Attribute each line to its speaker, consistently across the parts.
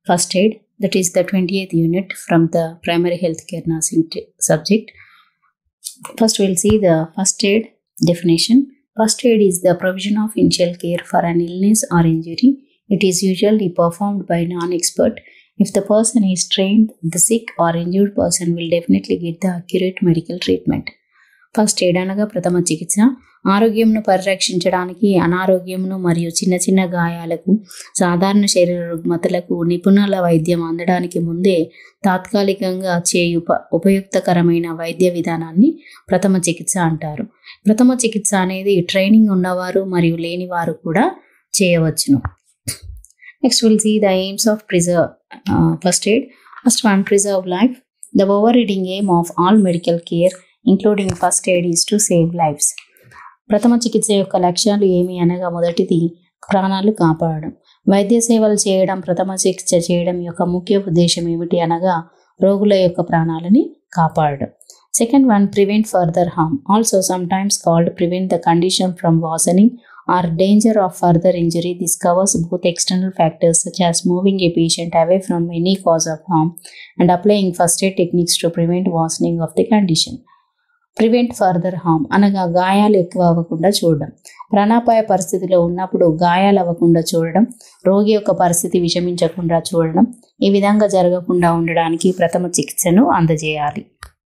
Speaker 1: first aid, that is the 20th unit from the primary healthcare nursing t- subject. First, we'll see the first aid definition. First aid is the provision of initial care for an illness or injury. It is usually performed by non expert. If the person is trained, the sick or injured person will definitely get the accurate medical treatment. First aid అనగా ప్రథమ చికిత్స ఆరోగ్యంను పరిరక్షించడానికి అనారోగ్యమును మరియు చిన్న చిన్న గాయాలకు సాధారణ శరీర రుగ్మతలకు నిపుణుల వైద్యం అందడానికి ముందే తాత్కాలికంగా చేయు ఉప- ఉపయుక్తకరమైన వైద్య విధానాన్ని ప్రథమ చికిత్స అంటారు ప్రథమ చికిత్స అనేది ట్రైనింగ్ ఉన్నవారు మరియు లేనివారు కూడా చేయవచ్చును next will see the aims of preserve first aid first one preserve life the overriding aim of all medical care including first aid is to save lives ప్రథమ చికిత్స యొక్క లక్ష్యాలు ఏమి అనగా మొదటిది ప్రాణాలు కాపాడడం వైద్య సేవలు చేయడం ప్రథమ చికిత్స చేయడం యొక్క ముఖ్య ఉద్దేశం ఏమిటి అనగా రోగుల యొక్క ప్రాణాలని కాపాడడం second one prevent further harm also sometimes called prevent the condition from worsening or danger of further injury this covers both external factors such as moving a patient away from any cause of harm and applying first aid techniques to prevent worsening of the condition prevent further harm అనగా గాయాలు ఎక్కువ అవ్వకుండా చూడడం ప్రాణాపాయ పరిస్థితిలో ఉన్నప్పుడు గాయాలు అవ్వకుండా చూడడం రోగి యొక్క పరిస్థితి విషమించకుండా చూడడం ఈ విధంగా జరగకుండా ఉండడానికి ప్రథమ చికిత్సను అందజేయాలి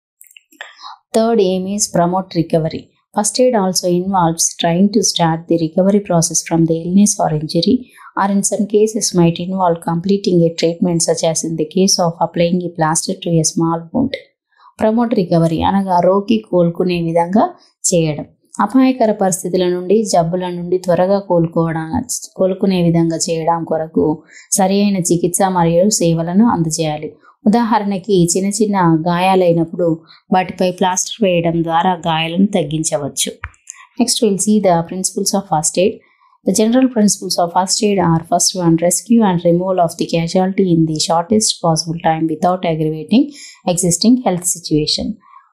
Speaker 1: third aim is promote recovery first aid also involves trying to start the recovery process from the illness or injury or in some cases might involve completing a treatment such as in the case of applying a plaster to a small wound promote recovery అనగా రోగి కోలుకునే విధంగా చేయడం అపాయకర పరిస్థితుల నుండి జబ్బుల నుండి త్వరగా కోలుకోవడం కోలుకునే విధంగా చేయడం కొరకు సరి అయిన చికిత్స మరియు సేవలను అందజేయాలి ఉదాహరణకి చిన్న చిన్న గాయాలైనప్పుడు వాటిపై ప్లాస్టర్ వేయడం ద్వారా గాయాలను తగ్గించవచ్చు next will see the principles of first aid the general principles of first aid are first one rescue and removal of the casualty in the shortest possible time without aggravating existing health situation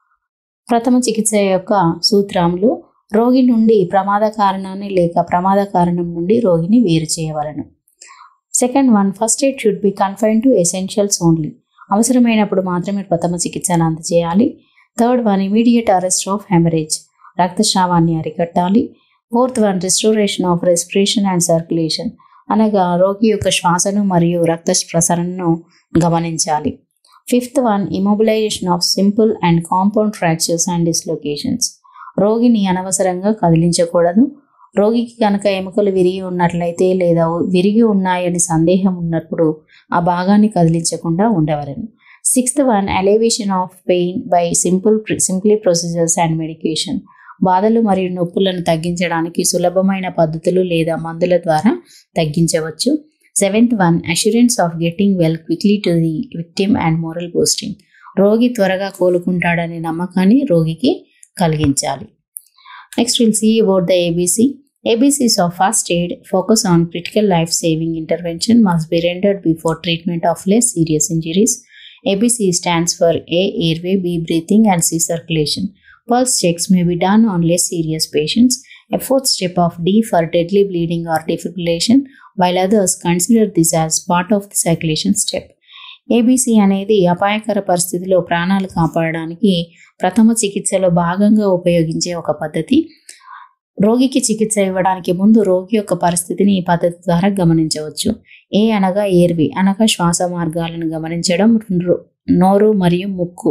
Speaker 1: ప్రథమ చికిత్స యొక్క సూత్రములు రోగి నుండి ప్రమాద కారణాన్ని లేక ప్రమాద కారణం నుండి రోగిని వేరు చేయవలను second one first aid should be confined to essentials only అవసరమైనప్పుడు మాత్రమే ప్రథమ చికిత్సను అందజేయాలి third one immediate arrest of haemorrhage రక్తస్రావాన్ని అరికట్టాలి fourth one restoration of respiration and circulation అనగా రోగి యొక్క శ్వాసను మరియు రక్త ప్రసరణను గమనించాలి fifth one immobilisation of simple and compound fractures and dislocations రోగిని అనవసరంగా కదిలించకూడదు రోగికి కనుక ఎముకలు విరిగి ఉన్నట్లయితే లేదా విరిగి ఉన్నాయని సందేహం ఉన్నప్పుడు ఆ భాగాన్ని కదిలించకుండా ఉండవలను sixth one elevation of pain by simple simply procedures and medication బాధలు మరియు నొప్పులను తగ్గించడానికి సులభమైన పద్ధతులు లేదా మందుల ద్వారా తగ్గించవచ్చు seventh one assurance of getting well quickly to the victim and moral boosting రోగి త్వరగా కోలుకుంటాడనే నమ్మకాన్ని రోగికి కలిగించాలి next will see about the ABC ABCs of first aid focus on critical life saving intervention must be rendered before treatment of less serious injuries. ABC stands for A airway, B breathing, and C circulation. Pulse checks may be done on less serious patients. A fourth step of D for deadly bleeding or defibrillation, while others consider this as part of the circulation step. ABC అనేది అపాయకర పరిస్థితిలో ప్రాణాలు కాపాడడానికి ప్రథమ చికిత్సలో భాగంగా ఉపయోగించే ఒక పద్ధతి రోగికి చికిత్స ఇవ్వడానికి ముందు రోగి యొక్క పరిస్థితిని ఈ పద్ధతి ద్వారా గమనించవచ్చు ఏ అనగా ఎయిర్వే అనగా శ్వాస మార్గాలను గమనించడం రో- నోరు మరియు ముక్కు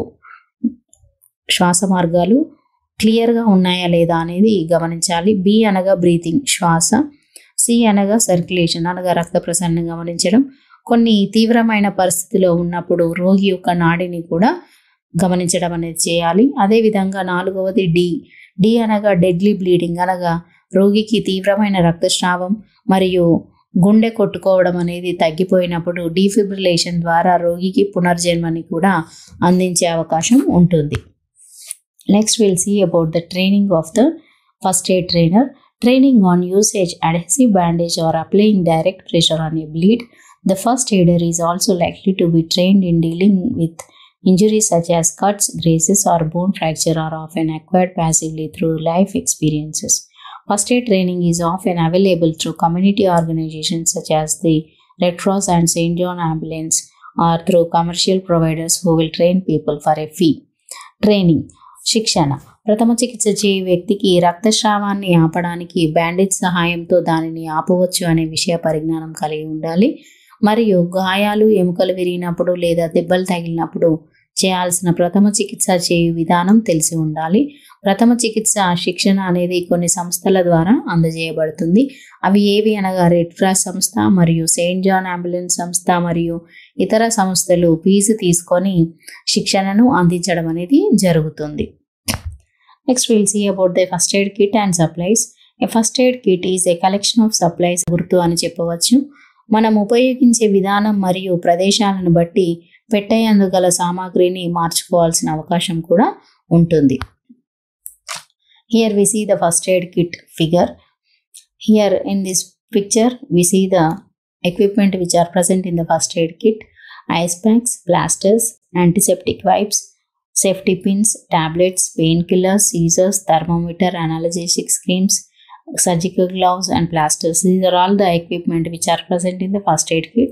Speaker 1: శ్వాస మార్గాలు క్లియర్గా ఉన్నాయా లేదా అనేది గమనించాలి బి అనగా బ్రీతింగ్ శ్వాస సి అనగా సర్క్యులేషన్ అనగా రక్త ప్రసరణ గమనించడం కొన్ని తీవ్రమైన పరిస్థితిలో ఉన్నప్పుడు రోగి యొక్క నాడిని కూడా గమనించడం అనేది చేయాలి అదేవిధంగా నాలుగవది డి డి అనగా డెడ్లీ బ్లీడింగ్ అనగా రోగికి తీవ్రమైన రక్తస్రావం మరియు గుండె కొట్టుకోవడం అనేది తగ్గిపోయినప్పుడు డీఫిబ్రిలేషన్ ద్వారా రోగికి పునర్జన్మని కూడా అందించే అవకాశం ఉంటుంది next will see about the training of the first aid trainer training on usage adhesive bandage or applying direct pressure on a bleed the first aider is also likely to be trained in dealing with Injuries such as cuts, grazes, or bone fracture are often acquired passively through life experiences. First aid training is often available through community organizations such as the Red Cross and St. John Ambulance or through commercial providers who will train people for a fee. Training శిక్షణ ప్రథమ చికిత్స చేయు వ్యక్తికి రక్తస్రావాన్ని ఆపడానికి bandage సహాయంతో దానిని ఆపవచ్చు అనే విషయ పరిజ్ఞానం కలిగి ఉండాలి మరియు గాయాలు ఎముకలు విరిగినప్పుడు లేదా దెబ్బలు తగిలినప్పుడు చేయాల్సిన ప్రథమ చికిత్స చేయు విధానం తెలిసి ఉండాలి ప్రథమ చికిత్స శిక్షణ అనేది కొన్ని సంస్థల ద్వారా అందజేయబడుతుంది అవి ఏవి అనగా రెడ్ క్రాస్ సంస్థ మరియు సెయింట్ జాన్ అంబులెన్స్ సంస్థ మరియు ఇతర సంస్థలు ఫీజు తీసుకొని శిక్షణను అందించడం అనేది జరుగుతుంది next will see about the first aid kit and supplies a first aid kit is a collection of supplies గుర్తు అని చెప్పవచ్చు మనం ఉపయోగించే విధానం మరియు ప్రదేశాలను బట్టి పెట్టేందుకు గల సామాగ్రిని మార్చుకోవాల్సిన అవకాశం కూడా ఉంటుంది here we see the first aid kit figure here in this picture we see the equipment which are present in the first aid kit ice packs plasters antiseptic wipes safety pins tablets painkillers scissors thermometer analgesic creams surgical gloves and plasters these are all the equipment which are present in the first aid kit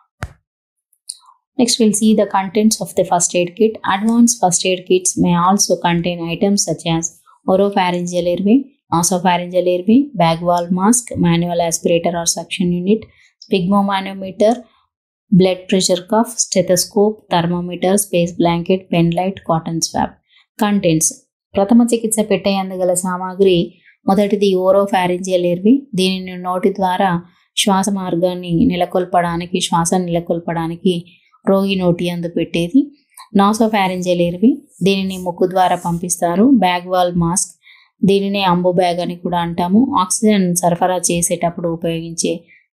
Speaker 1: next we'll see the contents of the first aid kit advanced first aid kits may also contain items such as oropharyngeal airway nasopharyngeal airway bag valve mask manual aspirator or suction unit sphygmomanometer blood pressure cuff stethoscope thermometer space blanket pen light cotton swab contents ప్రథమ చికిత్స పెట్టేందుగల సామాగ్రి మొదటిది oropharyngeal ఎర్వి దీనిని నోటి ద్వారా శ్వాస మార్గాన్ని నెలకొల్పడానికి శ్వాస నెలకొల్పడానికి రోగి నోటి అందు పెట్టేది నాసోఫారింజియల్ ఎర్వి దీనిని ముక్కు ద్వారా పంపిస్తారు బ్యాగ్ వాల్ మాస్క్ దీనినే అంబు బ్యాగ్ అని కూడా అంటాము ఆక్సిజన్ సరఫరా చేసేటప్పుడు ఉపయోగించే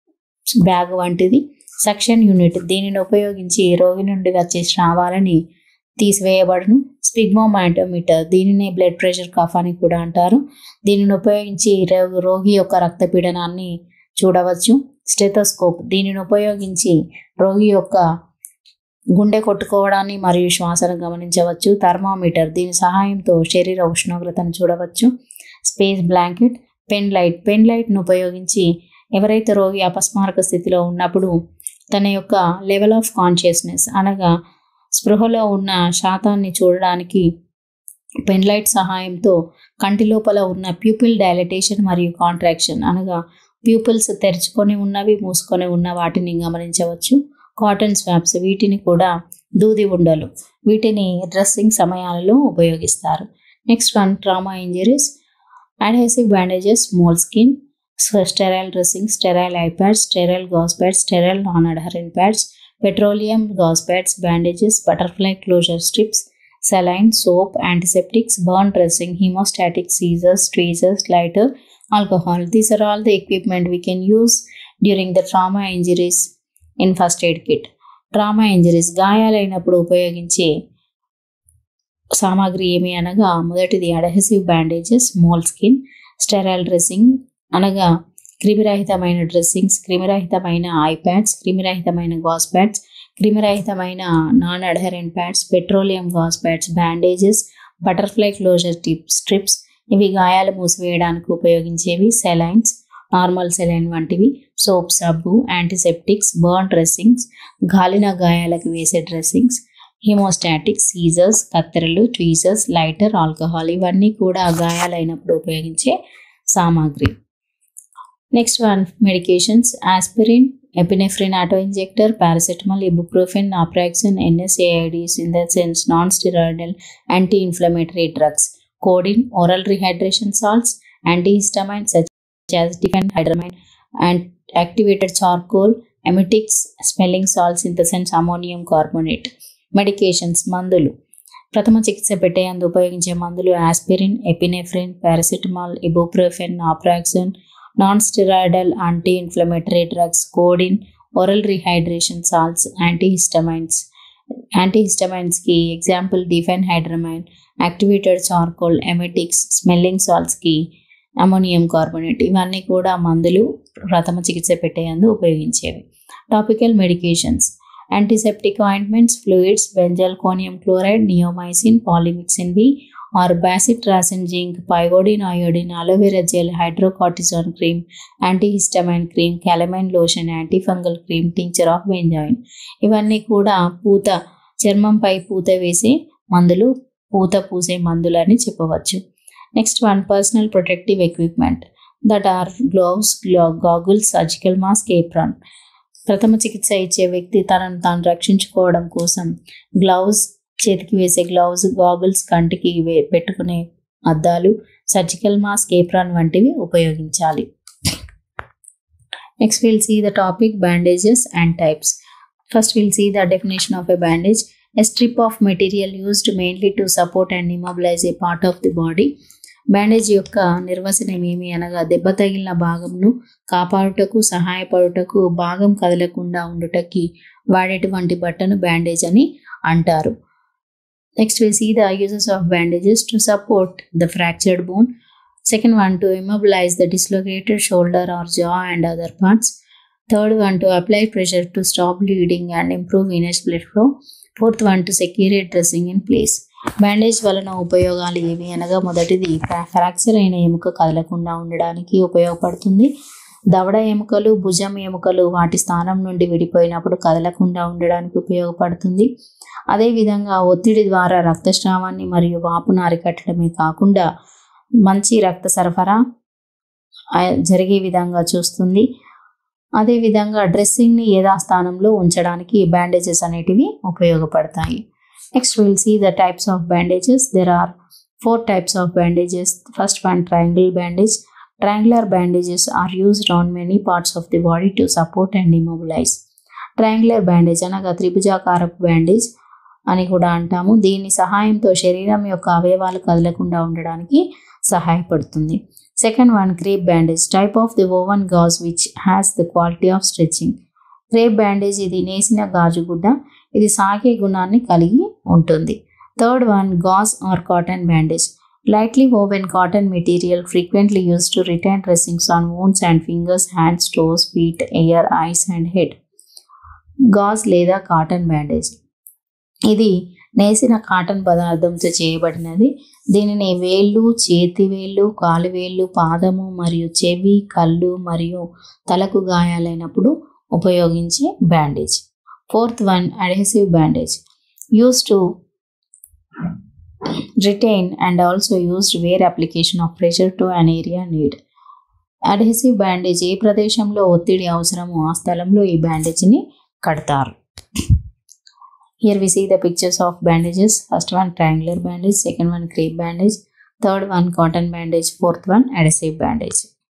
Speaker 1: బ్యాగ్ వంటిది సక్షన్ యూనిట్ దీనిని ఉపయోగించి రోగి నుండి వచ్చే స్రావాలని తీసివేయబడును స్పిగ్మోమాటోమీటర్ దీనిని బ్లడ్ ప్రెషర్ కఫ్ అని కూడా అంటారు దీనిని ఉపయోగించి రో- రోగి యొక్క రక్తపీడనాన్ని చూడవచ్చు స్టెథోస్కోప్ దీనిని ఉపయోగించి రోగి యొక్క గుండె కొట్టుకోవడాన్ని మరియు శ్వాసను గమనించవచ్చు థర్మామీటర్ దీని సహాయంతో శరీర ఉష్ణోగ్రతను చూడవచ్చు space blanket pen light pen లైట్ను ఉపయోగించి ఎవరైతే రోగి అపస్మారక స్థితిలో ఉన్నప్పుడు తన యొక్క లెవెల్ ఆఫ్ కాన్షియస్నెస్ అనగా స్పృహలో ఉన్న శాతాన్ని చూడడానికి పెన్ లైట్ సహాయంతో కంటి లోపల ఉన్న ప్యూపిల్ డైలటేషన్ మరియు కాంట్రాక్షన్ అనగా ప్యూపిల్స్ తెరుచుకొని ఉన్నవి మూసుకొని ఉన్న వాటిని గమనించవచ్చు కాటన్ స్వాబ్స్ వీటిని కూడా దూది ఉండలు వీటిని డ్రెస్సింగ్ సమయాలలో ఉపయోగిస్తారు next one trauma injuries adhesive bandages small skin sterile dressing sterile eye pads sterile gauze pads sterile non adherent pads petroleum gauze pads bandages butterfly closure strips saline, soap, antiseptics, burn dressing, hemostatic seizures, tweezers, lighter, alcohol. These are all the equipment we can use during the trauma injuries in first aid kit. Trauma injuries గాయాలైనప్పుడు ఉపయోగించే సామాగ్రి ఏమి అనగా మొదటిది adhesive bandages moleskin sterile dressing అనగా క్రిమిరహితమైన dressings క్రిమిరహితమైన eye pads క్రిమిరహితమైన గాస్ ప్యాడ్స్ క్రిమిరహితమైన non adherent pads petroleum gauze pads bandages butterfly closure tip strips ఇవి గాయాలు మూసివేయడానికి ఉపయోగించేవి సెలైన్స్ నార్మల్ సెలైన్ వంటివి సోప్ సబ్బు యాంటీసెప్టిక్స్ బర్న్ డ్రెస్సింగ్స్ గాలిన గాయాలకు వేసే డ్రెస్సింగ్స్ హిమోస్టాటిక్స్ సీజర్స్ కత్తెరలు ట్వీజర్స్ లైటర్ ఆల్కహాల్ ఇవన్నీ కూడా గాయాలైనప్పుడు ఉపయోగించే సామాగ్రి next one medications aspirin epinephrine auto injector paracetamol ibuprofen naproxen NSAIDs in the sense non steroidal anti inflammatory drugs codeine oral rehydration salts antihistamine such as diphenhydramine and activated charcoal emetics smelling salts in the sense ammonium carbonate medications మందులు ప్రథమ చికిత్స పెట్టేందుకు ఉపయోగించే మందులు aspirin epinephrine paracetamol ibuprofen naproxen non steroidal anti inflammatory drugs codeine oral rehydration salts antihistamines యాంటీహిస్టమైన్స్కి example diphenhydramine activated charcoal emetics smelling సాల్ట్స్కి ammonium carbonate ఇవన్నీ కూడా మందులు ప్రథమ చికిత్స పెట్టేందుకు ఉపయోగించేవి topical medications antiseptic ointments fluids benzalkonium chloride neomycin polymyxin B or bacitracin zinc పైగోడిన్ iodine aloe vera gel hydrocortisone cream antihistamine cream calamine lotion antifungal cream tincture of benzoin ఇవన్నీ కూడా పూత చర్మంపై పూత వేసే మందులు పూత పూసే మందులు అని చెప్పవచ్చు next one personal protective equipment that are gloves goggles surgical mask apron ప్రథమ చికిత్స ఇచ్చే వ్యక్తి తనను తాను రక్షించుకోవడం కోసం గ్లౌజ్ చేతికి వేసే గ్లౌజ్ గాగుల్స్ కంటికి వే- పెట్టుకునే అద్దాలు సర్జికల్ మాస్క్ ఏప్రాన్ వంటివి ఉపయోగించాలి next will see the topic bandages and types first will see the definition of a bandage a strip of material used mainly to support and immobilize a part of the body bandage యొక్క నిర్వచనం ఏమి అనగా దెబ్బ తగిలిన భాగంను కాపాడుటకు సహాయపడుటకు భాగం కదలకుండా ఉండుటకి వాడేటువంటి బట్టను బ్యాండేజ్ అని అంటారు next we see the uses of bandages to support the fractured bone second one to immobilise the dislocated shoulder or jaw and other parts third one to apply pressure to stop bleeding and improve inners blood flow fourth one to secure dressing in place bandage వలన ఉపయోగాలు ఏవి అనగా మొదటిది ఫ్రా- fracture అయిన ఎముక కదలకుండా ఉండడానికి ఉపయోగపడుతుంది దవడ ఎముకలు భుజం ఎముకలు వాటి స్థానం నుండి విడిపోయినప్పుడు కదలకుండా ఉండడానికి ఉపయోగపడుతుంది అదేవిధంగా ఒత్తిడి ద్వారా రక్తస్రావాన్ని మరియు వాపును అరికట్టడమే కాకుండా మంచి రక్త సరఫరా ఆ, జరిగే విధంగా చూస్తుంది అదేవిధంగా డ్రెస్సింగ్ని యథాస్థానంలో ఉంచడానికి బ్యాండేజెస్ అనేటివి ఉపయోగపడతాయి next will see the types of bandages there are four types of bandages first one triangle bandage triangular bandages are used on many parts of the body to support and immobilise triangular bandage అనగా త్రిభుజాకారపు bandage అని కూడా అంటాము దీని సహాయంతో శరీరం యొక్క అవయవాలు కదలకుండా ఉండడానికి సహాయపడుతుంది second one crepe bandage type of the woven gauze which has the quality of stretching crepe bandage ఇది నేసిన గాజు గుడ్డ ఇది సాగే గుణాన్ని కలిగి ఉంటుంది third one gauze or cotton bandage lightly woven cotton material frequently use to retain dressings on wounds and fingers hands toes feet ear eyes and head gauze లేదా cotton bandage ఇది నేసిన కాటన్ పదార్థంతో చేయబడినది దీనిని వేళ్ళు చేతి వేళ్ళు కాలు వేళ్ళు పాదము మరియు చెవి కళ్ళు మరియు తలకు గాయాలైనప్పుడు ఉపయోగించే bandage fourth one adhesive bandage use to retain and also used where application of pressure to an area need adhesive bandage ఏ ప్రదేశంలో ఒత్తిడి అవసరమో ఆ స్థలంలో ఈ బ్యాండేజ్ని కడతారు Here we see the pictures of bandages. First one triangular bandage, second one crepe bandage, third one cotton bandage, fourth one adhesive bandage.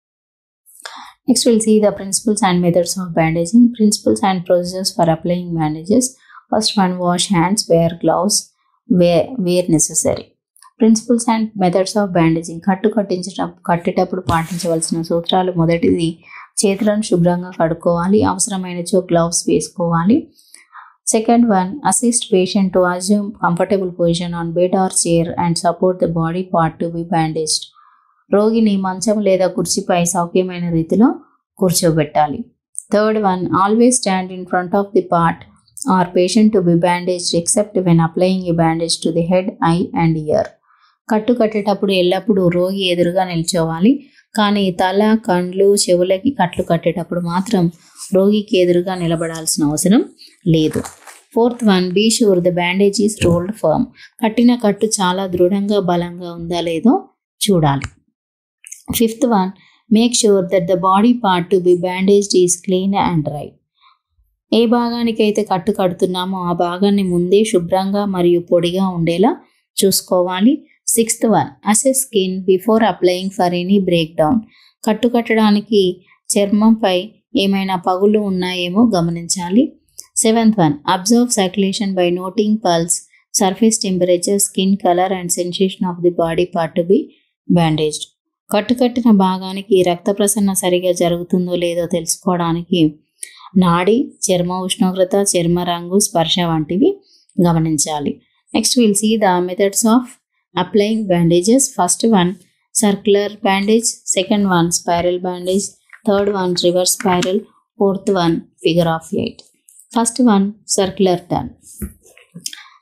Speaker 1: Next we'll see the principles and methods of bandaging. Principles and procedures for applying bandages. First one wash hands, wear gloves where, where necessary. Principles and methods of bandaging కట్టు కట్టించడం కట్టేటప్పుడు పాటించవలసిన సూత్రాలు మొదటిది చేతులను శుభ్రంగా కడుక్కోవాలి అవసరమైనచో గ్లౌస్ వేసుకోవాలి Second one, assist patient to assume comfortable position on bed or chair and support the body part to be bandaged. రోగిని మంచం లేదా కుర్చీపై సౌఖ్యమైన రీతిలో కూర్చోబెట్టాలి third one always stand in front of the part or patient to be bandaged except when applying a bandage to the head eye and ear కట్టు కట్టేటప్పుడు ఎల్లప్పుడూ రోగి ఎదురుగా నిల్చోవాలి కానీ తల కండ్లు చెవులకి కట్లు కట్టేటప్పుడు మాత్రం రోగికి ఎదురుగా నిలబడాల్సిన అవసరం లేదు fourth one be sure the bandage is rolled firm కట్టిన కట్టు చాలా దృఢంగా బలంగా ఉందా లేదో చూడాలి fifth one make sure that the body part to be bandaged is clean and dry ఏ భాగానికైతే కట్టు కడుతున్నామో ఆ భాగాన్ని ముందే శుభ్రంగా మరియు పొడిగా ఉండేలా చూసుకోవాలి sixth one assess skin before applying for any breakdown కట్టు కట్టడానికి చర్మంపై ఏమైనా పగులు ఉన్నాయేమో గమనించాలి seventh one observe circulation by noting pulse surface temperature skin colour and sensation of the body part to be bandaged కట్టుకట్టిన భాగానికి రక్త ప్రసరణ సరిగా జరుగుతుందో లేదో తెలుసుకోవడానికి నాడి చర్మ ఉష్ణోగ్రత చర్మ రంగు స్పర్శ వంటివి గమనించాలి next will see the methods of applying bandages first one circular bandage second one spiral bandage third one reverse spiral fourth one figure of eight first one circular turn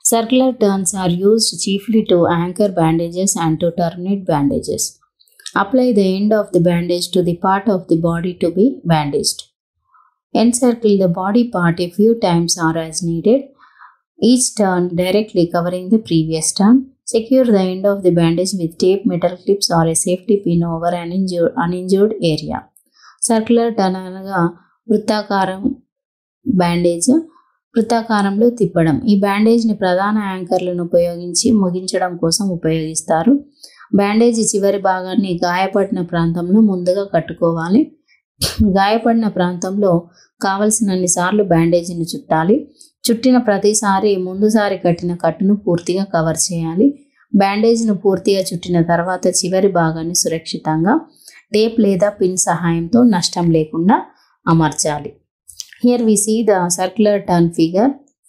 Speaker 1: Circular turns are used chiefly to anchor bandages and to terminate bandages. Apply the end of the bandage to the part of the body to be bandaged. Encircle the body part a few times or as needed, each turn directly covering the previous turn. Secure the end of the bandage with tape, metal clips, or a safety pin over an injured, uninjured area. Circular turn అనగా వృత్తాకారం bandage వృత్తాకారంలో తిప్పడం ఈ బ్యాండేజ్ని ప్రధాన యాంకర్లను ఉపయోగించి ముగించడం కోసం ఉపయోగిస్తారు bandage చివరి భాగాన్ని గాయపడిన ప్రాంతంలో ముందుగా కట్టుకోవాలి గాయపడిన ప్రాంతంలో కావలసినన్ని సార్లు బ్యాండేజీని చుట్టాలి చుట్టిన ప్రతిసారి ముందుసారి కట్టిన కట్టును పూర్తిగా కవర్ చేయాలి బ్యాండేజ్ను పూర్తిగా చుట్టిన తర్వాత చివరి భాగాన్ని సురక్షితంగా టేప్ లేదా పిన్ సహాయంతో నష్టం లేకుండా అమర్చాలి here we see the circular turn figure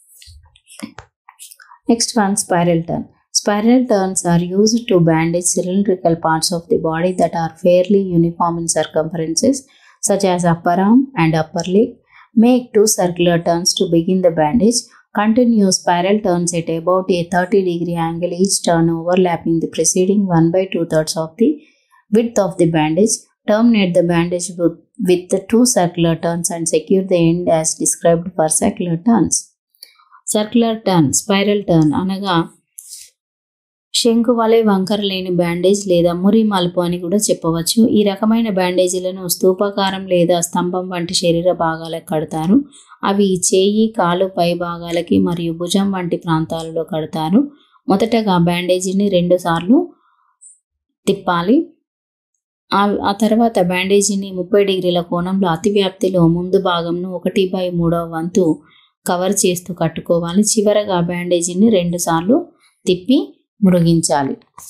Speaker 1: next one spiral turn Spiral turns are used to bandage cylindrical parts of the body that are fairly uniform in circumferences, such as upper arm and upper leg. Make two circular turns to begin the bandage. Continue spiral turns at about a 30 degree angle, each turn overlapping the preceding 1 by 2 thirds of the width of the bandage. Terminate the bandage with, with the two circular turns and secure the end as described for circular turns. Circular turn spiral turn అనగా శంకు వలె వంకర లేని bandage లేదా మురి మలుపు అని కూడా చెప్పవచ్చు ఈ రకమైన బ్యాండేజీలను స్తూపాకారం లేదా స్తంభం వంటి శరీర భాగాలకు కడతారు అవి చేయి కాలు పై భాగాలకి మరియు భుజం వంటి ప్రాంతాలలో కడతారు మొదటగా బ్యాండేజీని రెండు సార్లు తిప్పాలి ఆ ఆ తర్వాత బ్యాండేజీని ముప్పై డిగ్రీల కోణంలో అతివ్యాప్తిలో ముందు భాగంను ఒకటి బై మూడవ వంతు కవర్ చేస్తూ కట్టుకోవాలి చివరగా బ్యాండేజీని రెండు సార్లు తిప్పి మురిగించాలి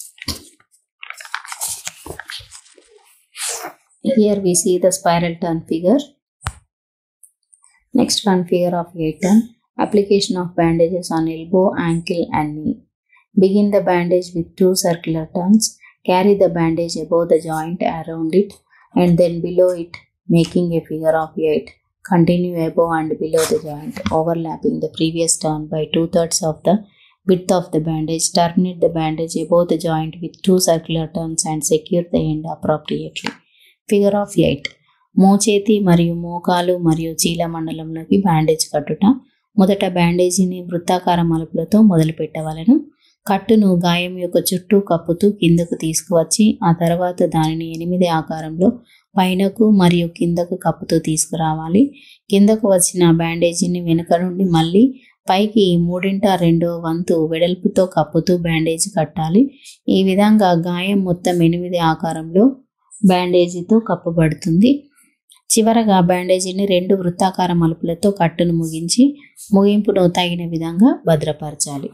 Speaker 1: here we see the spiral turn figure next one figure of eight turn application of bandages on elbow ankle and knee begin the bandage with two circular turns carry the bandage above the joint around it and then below it making a figure of 8 continue above and below the joint overlapping the previous turn by two thirds of the width of the bandage terminate the bandage above the joint with two circular turns and secure the end appropriately figure of eight మోచేతి మరియు మోకాలు మరియు చీల మండలంలోకి bandage కట్టుట మొదట బ్యాండేజీని వృత్తాకార మలుపులతో మొదలు పెట్టవలను కట్టును గాయం యొక్క చుట్టూ కప్పుతూ కిందకు తీసుకువచ్చి ఆ తర్వాత దానిని ఎనిమిది ఆకారంలో పైనకు మరియు కిందకు కప్పుతూ తీసుకురావాలి కిందకు వచ్చిన బ్యాండేజీని వెనుక నుండి మళ్ళీ పైకి మూడింట రెండో వంతు వెడల్పుతో కప్పుతూ బ్యాండేజ్ కట్టాలి ఈ విధంగా గాయం మొత్తం ఎనిమిది ఆకారంలో బ్యాండేజీతో కప్పబడుతుంది చివరగా బ్యాండేజీని రెండు వృత్తాకార మలుపులతో కట్టును ముగించి ముగింపును తగిన విధంగా భద్రపరచాలి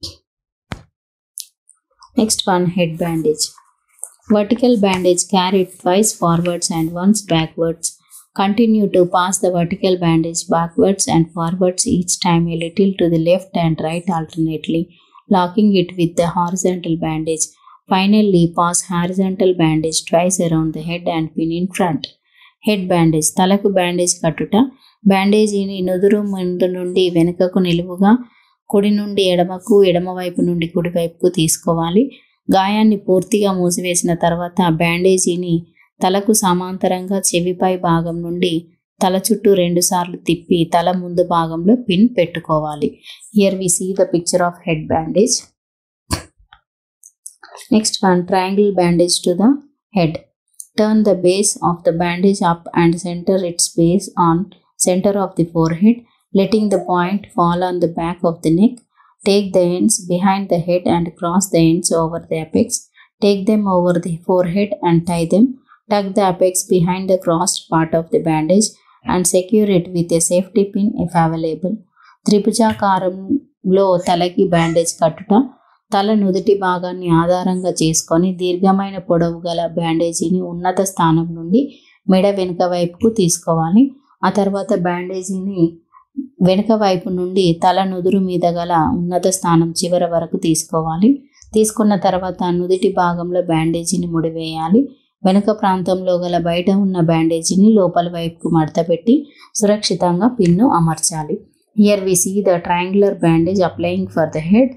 Speaker 1: next one head bandage vertical bandage carried twice forwards and once backwards. Continue to pass the vertical bandage backwards and forwards each time a little to the left and right alternately, locking it with the horizontal bandage. Finally, pass horizontal bandage twice around the head and pin in front. Head bandage తలకు bandage కట్టుట బ్యాండేజీని నుదురు ముందు నుండి వెనుకకు నిలువుగా కుడి నుండి ఎడమకు ఎడమ వైపు నుండి కుడి వైపుకు తీసుకోవాలి గాయాన్ని పూర్తిగా మూసివేసిన తర్వాత బ్యాండేజీని తలకు సమాంతరంగా చెవిపై భాగం నుండి తల చుట్టూ రెండు సార్లు తిప్పి తల ముందు భాగంలో పిన్ పెట్టుకోవాలి here we see the picture of head bandage next one triangle bandage to the head turn the base of the bandage up and centre its base on centre of the forehead letting the point fall on the back of the neck. Take the ends behind the head and cross the ends over the apex. Take them over the forehead and tie them. Tuck the apex behind the crossed part of the bandage and secure it with a safety pin if available. త్రిభుజాకారంలో తలకి bandage కట్టుట తల నుదుటి భాగాన్ని ఆధారంగా చేసుకొని దీర్ఘమైన పొడవు గల బ్యాండేజీని ఉన్నత స్థానం నుండి మెడ వెనుక వైపుకు తీసుకోవాలి ఆ తర్వాత బ్యాండేజీని వెనుక వైపు నుండి తల నుదురు మీద గల ఉన్నత స్థానం చివర వరకు తీసుకోవాలి తీసుకున్న తర్వాత నుదిటి భాగంలో బ్యాండేజీని ముడివేయాలి వెనుక ప్రాంతంలో గల బయట ఉన్న బ్యాండేజీని లోపల వైపుకు మడతపెట్టి సురక్షితంగా పిన్ను అమర్చాలి Here we see the triangular bandage applying for the head.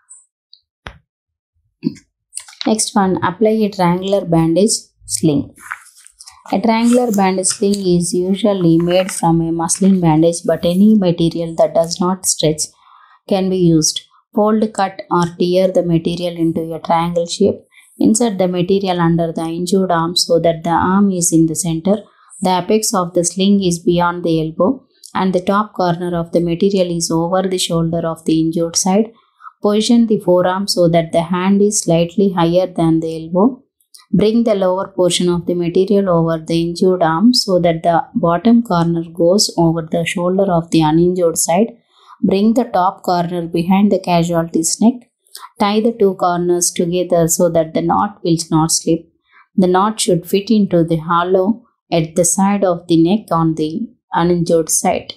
Speaker 1: Next one, apply a triangular bandage sling. A triangular bandage sling is usually made from a muslin bandage, but any material that does not stretch can be used. Fold, cut, or tear the material into a triangle shape. Insert the material under the injured arm so that the arm is in the center. The apex of the sling is beyond the elbow, and the top corner of the material is over the shoulder of the injured side. Position the forearm so that the hand is slightly higher than the elbow. Bring the lower portion of the material over the injured arm so that the bottom corner goes over the shoulder of the uninjured side. Bring the top corner behind the casualty's neck. Tie the two corners together so that the knot will not slip. The knot should fit into the hollow at the side of the neck on the uninjured side.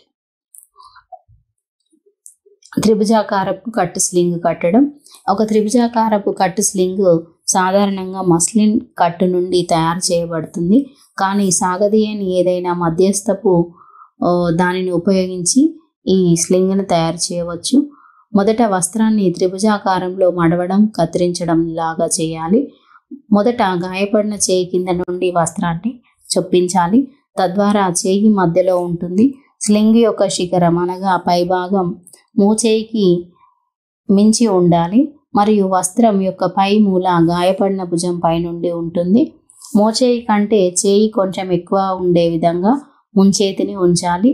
Speaker 1: త్రిభుజాకారపు కట్టు sling కట్టడం ఒక త్రిభుజాకారపు కట్టు sling సాధారణంగా muslin కట్టు నుండి తయారు చేయబడుతుంది కానీ సాగదీయని ఏదైనా మధ్యస్థపు ఆ, దానిని ఉపయోగించి ఈ స్లింగ్ను తయారు చేయవచ్చు మొదట వస్త్రాన్ని త్రిభుజాకారంలో మడవడం కత్తిరించడం లాగా చేయాలి మొదట గాయపడిన చేయి కింద నుండి వస్త్రాన్ని చొప్పించాలి తద్వారా చేయి మధ్యలో ఉంటుంది స్లింగ్ యొక్క శిఖరం అనగా పైభాగం మూచేయికి మించి ఉండాలి మరియు వస్త్రం యొక్క పై మూల గాయపడిన భుజం పై నుండి ఉంటుంది మోచేయి కంటే చేయి కొంచెం ఎక్కువ ఉండే విధంగా ముంచేతిని ఉంచాలి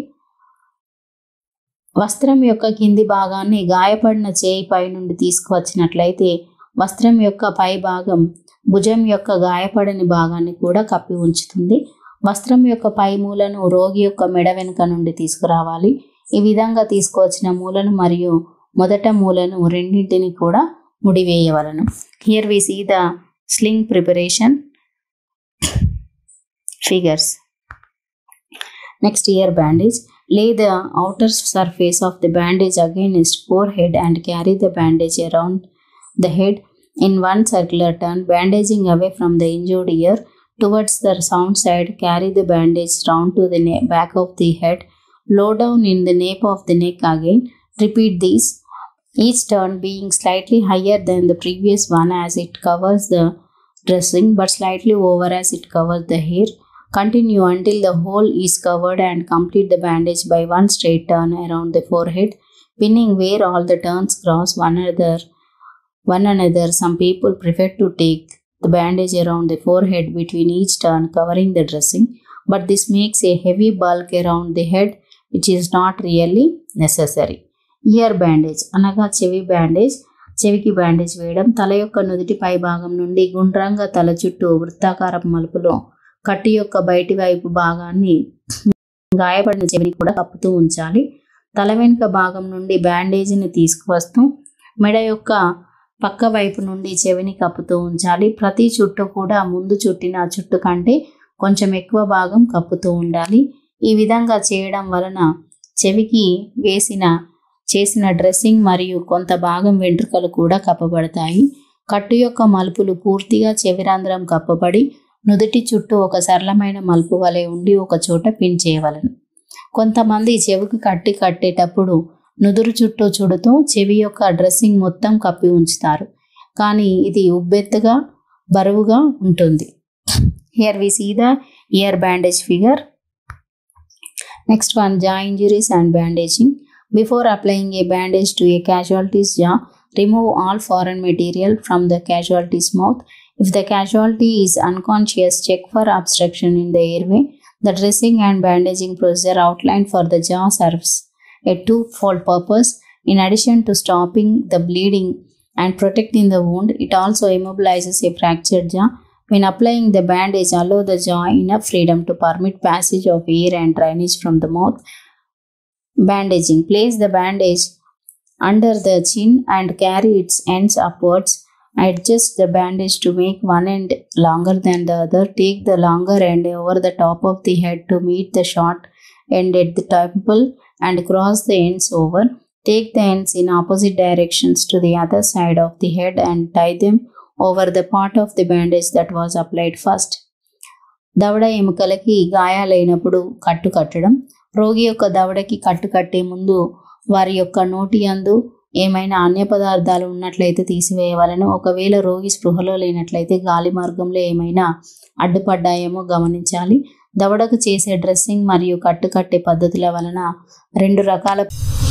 Speaker 1: వస్త్రం యొక్క కింది భాగాన్ని గాయపడిన చేయి పై నుండి తీసుకువచ్చినట్లయితే వస్త్రం యొక్క పై భాగం భుజం యొక్క గాయపడని భాగాన్ని కూడా కప్పి ఉంచుతుంది వస్త్రం యొక్క పై మూలను రోగి యొక్క మెడ వెనుక నుండి తీసుకురావాలి ఈ విధంగా తీసుకువచ్చిన మూలను మరియు మొదట మూలను రెండింటిని కూడా ముడివేయవలను here we see the sling preparation figures next ear bandage lay the outer surface of the bandage against forehead and carry the bandage around the head in one circular turn bandaging away from the injured ear towards the sound side carry the bandage round to the na- back of the head low down in the nape of the neck again repeat these each turn being slightly higher than the previous one as it covers the dressing but slightly over as it covers the hair Continue until the whole is covered and complete the bandage by one straight turn around the forehead, pinning where all the turns cross one another. One another. Some people prefer to take the bandage around the forehead between each turn, covering the dressing, but this makes a heavy bulk around the head, which is not really necessary. Ear bandage అనగా చెవి bandage చెవికి bandage వేయడం తల యొక్క నుదుటి పై భాగం నుండి గుండ్రంగా తల చుట్టూ వృత్తాకారపు మలుపులో కట్టు యొక్క బయటి వైపు భాగాన్ని గాయపడిన చెవిని కూడా కప్పుతూ ఉంచాలి తల వెనుక భాగం నుండి బ్యాండేజీని తీసుకువస్తూ మెడ యొక్క పక్క వైపు నుండి చెవిని కప్పుతూ ఉంచాలి ప్రతి చుట్టు కూడా ముందు చుట్టిన చుట్టు కంటే కొంచెం ఎక్కువ భాగం కప్పుతూ ఉండాలి ఈ విధంగా చేయడం వలన చెవికి వేసిన చేసిన డ్రెస్సింగ్ మరియు కొంత భాగం వెంట్రుకలు కూడా కప్పబడతాయి కట్టు యొక్క మలుపులు పూర్తిగా చెవిరంధ్రం కప్పబడి నుదుటి చుట్టూ ఒక సరళమైన మలుపు వలె ఉండి ఒక చోట పిన్ చేయవలను కొంతమంది చెవికి కట్టి కట్టేటప్పుడు నుదురు చుట్టూ చుడుతూ చెవి యొక్క డ్రెస్సింగ్ మొత్తం కప్పి ఉంచుతారు కానీ ఇది ఉబ్బెత్తుగా బరువుగా ఉంటుంది here we see the ear bandage figure next one jaw injuries and bandaging before applying a bandage to a casualty's jaw remove all foreign material from the casualty's mouth If the casualty is unconscious, check for obstruction in the airway. The dressing and bandaging procedure outlined for the jaw serves a twofold purpose. In addition to stopping the bleeding and protecting the wound, it also immobilizes a fractured jaw. When applying the bandage, allow the jaw enough freedom to permit passage of air and drainage from the mouth. Bandaging. Place the bandage under the chin and carry its ends upwards. Adjust the bandage to make one end longer than the other. Take the longer end over the top of the head to meet the short end at the temple and cross the ends over. Take the ends in opposite directions to the other side of the head and tie them over the part of the bandage that was applied first. దవడ ఎముకలకి గాయాలైనప్పుడు కట్టు కట్టడం రోగి యొక్క దవడకి కట్టు కట్టే ముందు వారి యొక్క నోటి అందు ఏమైనా అన్య పదార్థాలు ఉన్నట్లయితే తీసివేయవలను ఒకవేళ రోగి స్పృహలో లేనట్లయితే గాలి మార్గంలో ఏమైనా అడ్డుపడ్డాయేమో గమనించాలి దవడకు చేసే డ్రెస్సింగ్ మరియు కట్టుకట్టే పద్ధతుల వలన రెండు రకాల